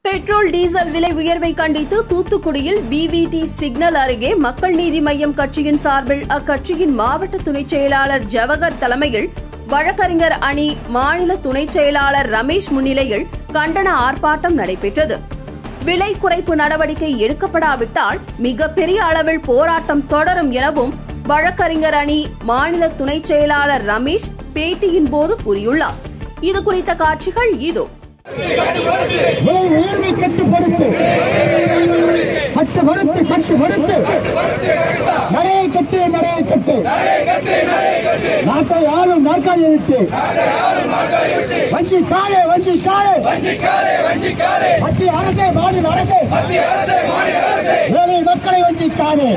petrol diesel விலை உயர்வை கண்டித்து தூத்துக்குடியில் பிவிடி சிக்னல் அருகே மக்கள் நீதி மய்யம் கட்சியின் சார்பில் அக்கட்சியின் மாவட்ட துணைச் செயலாளர் ஜவஹர் தலைமையில் வழக்கறிஞர் அணி மாநில துணைச் செயலாளர் ரமேஷ் முன்னிலையில் கண்டன ஆர்ப்பாட்டம் நடைபெற்றது விலை குறைப்பு நடவடிக்கை எடுக்கப்படாவிட்டால் மிகப்பெரிய அளவில் போராட்டம் தொடரும் எனவும் வழக்கறிஞர் அணி மாநில துணைச் செயலாளர் ரமேஷ் பேட்டியின் போது கூறியுள்ளார் இதுகுறித்த காட்சிகள் இதோ விலை உயர்வை கட்டுப்படுத்து கட்டுப்படுத்து கட்டுப்படுத்து நடையை கட்டு நடையை கட்டு நாட்டை ஆளும் நாற்காலியை விட்டு வஞ்சி காலே வஞ்சி காலே மத்திய அரசே மாநில அரசே ஏழை மக்களை வஞ்சிக்காதே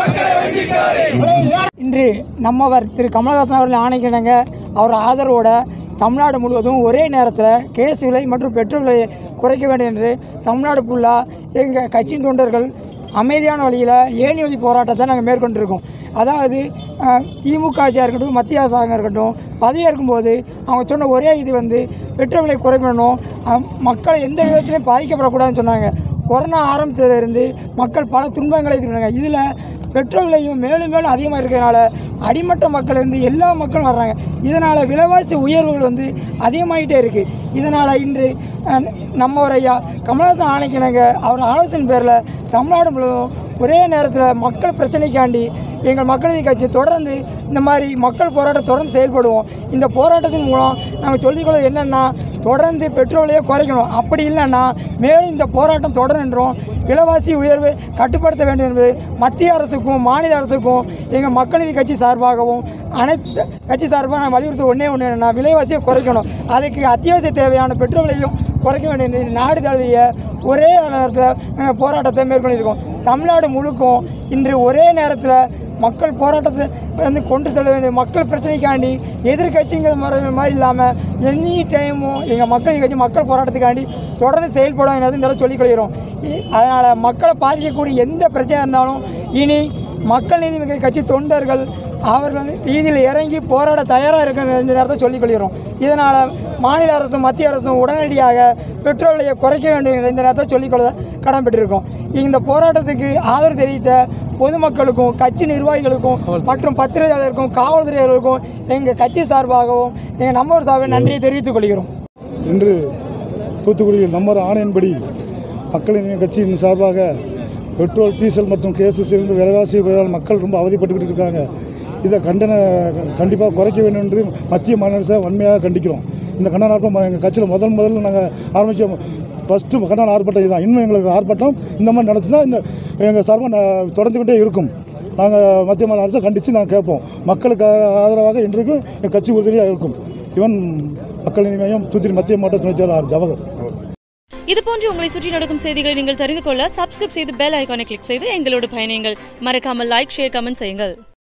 விலை ஏற- இன்று நம்மவர் திரு கமலஹாசன் அவர்கள் ஆணைக்கிணங்க அவர் ஆதரவோட தமிழ்நாடு முழுவதும் ஒரே நேரத்தில் கேஸ் விலை மற்றும் பெட்ரோல் விலையை குறைக்க வேண்டும் என்று தமிழ்நாடு ஃபுல்லாக எங்கள் கட்சியின் தொண்டர்கள் அமைதியான வழியில் ஏணி வழி போராட்டத்தை நாங்கள் மேற்கொண்டிருக்கோம் அதாவது அஹ், திமுக ஆட்சியாக இருக்கட்டும் மத்திய அரசாங்கம் இருக்கட்டும் பதவியாக இருக்கும்போது அவங்க சொன்ன ஒரே இது வந்து பெட்ரோல் விலை குறைக்கணும் அஹ், மக்களை எந்த விதத்திலையும் பாதிக்கப்படக்கூடாதுன்னு சொன்னாங்க கொரோனா ஆரம்பித்ததிலிருந்து மக்கள் பல துன்பங்களை இருக்கிறாங்க இதில் பெட்ரோல் விலையும் மேலும் மேலும் அதிகமாக இருக்கிறதுனால அடிமட்ட மக்கள் இருந்து எல்லா மக்களும் வர்றாங்க இதனால் விலைவாசி உயர்வுகள் வந்து அதிகமாகிட்டே இருக்குது இதனால் இன்று அஹ், நம்ம ஒரு ஐயா கமலஹாசன் ஆணைக்கிணங்க அவர் ஆலோசனை பேரில் தமிழ்நாடு முழுவதும் ஒரே நேரத்தில் மக்கள் பிரச்சனைக்காண்டி எங்கள் மக்கள் நீதி கட்சி தொடர்ந்து இந்த மாதிரி மக்கள் போராட்டம் தொடர்ந்து செயல்படுவோம் இந்த போராட்டத்தின் மூலம் நாங்கள் சொல்லிக்கொள்வது என்னென்னா தொடர்ந்து பெட்ரோலையே குறைக்கணும் அப்படி இல்லைன்னா மேலும் இந்த போராட்டம் தொடர்ன்றோம் விலைவாசி உயர்வு கட்டுப்படுத்த வேண்டும் என்பது மத்திய அரசுக்கும் மாநில அரசுக்கும் எங்கள் மக்கள் நீதி கட்சி சார்பாகவும் அனைத்து கட்சி சார்பாக நான் வலியுறுத்த ஒன்றே ஒன்று என்னென்னா விலைவாசியை குறைக்கணும் அதுக்கு அத்தியாவசிய தேவையான பெட்ரோலையும் குறைக்க வேண்டும் என்று நாடு தழுவிய ஒரே நேரத்தில் நாங்கள் போராட்டத்தை மேற்கொண்டிருக்கோம் தமிழ்நாடு முழுக்கும் இன்று ஒரே நேரத்தில் மக்கள் போராட்டத்தை வந்து கொண்டு செல்ல வேண்டிய மக்கள் பிரச்சனைக்காண்டி எதிர்கட்சிங்கிற மாதிரி மாதிரி இல்லாமல் எனி டைமும் எங்கள் மக்கள் கட்சி மக்கள் போராட்டத்துக்காண்டி தொடர்ந்து செயல்படும் என்னது இந்த சொல்லிக் கொள்கிறோம் அதனால் மக்களை பாதிக்கக்கூடிய எந்த பிரச்சனையாக இருந்தாலும் இனி மக்கள் நீதி மிக்க கட்சி தொண்டர்கள் அவர்கள் வந்து வீதியில் இறங்கி போராட தயாராக இருக்க இந்த நேரத்தை சொல்லிக் கொள்கிறோம் இதனால் மாநில அரசும் மத்திய அரசும் உடனடியாக பெட்ரோல் விலையை குறைக்க வேண்டும் என்ற இந்த நேரத்தை சொல்லிக்கொள்ள கடன்பெற்றிருக்கோம் இந்த போராட்டத்துக்கு ஆதரவு தெரிவித்த பொதுமக்களுக்கும் கட்சி நிர்வாகிகளுக்கும் மற்றும் பத்திரிகையாளருக்கும் காவல்துறையாளருக்கும் எங்கள் கட்சி சார்பாகவும் எங்கள் நம்மூர் சார்பாக நன்றியை தெரிவித்துக் கொள்கிறோம் இன்று தூத்துக்குடியில் நம்மர் ஆணையின்படி மக்கள் நீதி கட்சியின் சார்பாக பெட்ரோல் டீசல் மற்றும் கேஸ் சிலிண்டர் விலைவாசி உயர்வால் மக்கள் ரொம்ப அவதிப்பட்டுக்கிட்டு இருக்காங்க இதை கண்டன கண்டிப்பாக குறைக்க வேண்டும் என்று மத்திய மாநில அரசை வன்மையாக கண்டிக்கிறோம் இந்த கண்டன ஆர்ப்பாட்டம் எங்கள் கட்சியில் முதல் முதல்ல நாங்கள் ஆரம்பித்த ஃபஸ்ட்டு கண்டன ஆர்ப்பாட்டம் இதுதான் இன்னும் எங்களுக்கு ஆர்ப்பாட்டம் இந்த மாதிரி நடந்துச்சுன்னா இந்த எங்கள் சார்பாக ந- தொடர்ந்துக்கிட்டே இருக்கும் நாங்கள் மத்திய மாநில அரசை கண்டித்து நாங்கள் கேட்போம் மக்களுக்கு ஆதரவாக இன்றைக்கும் எங்கள் கட்சி உறுதுணையாக இருக்கும் இவன் மக்கள் நீதி மையம் தூத்துக்குடி மத்திய மாவட்ட துணைச் செயலாளர் ஜவஹர் இது போன்று உங்களை சுற்றி நடக்கும் செய்திகளை நீங்கள் தெரிந்து கொள்ள சப்ஸ்கிரைப் செய்து பெல் ஐகானை கிளிக் செய்து எங்களோடு பயணியுங்கள் மறக்காமல் லைக் ஷேர் கமெண்ட் செய்யுங்கள்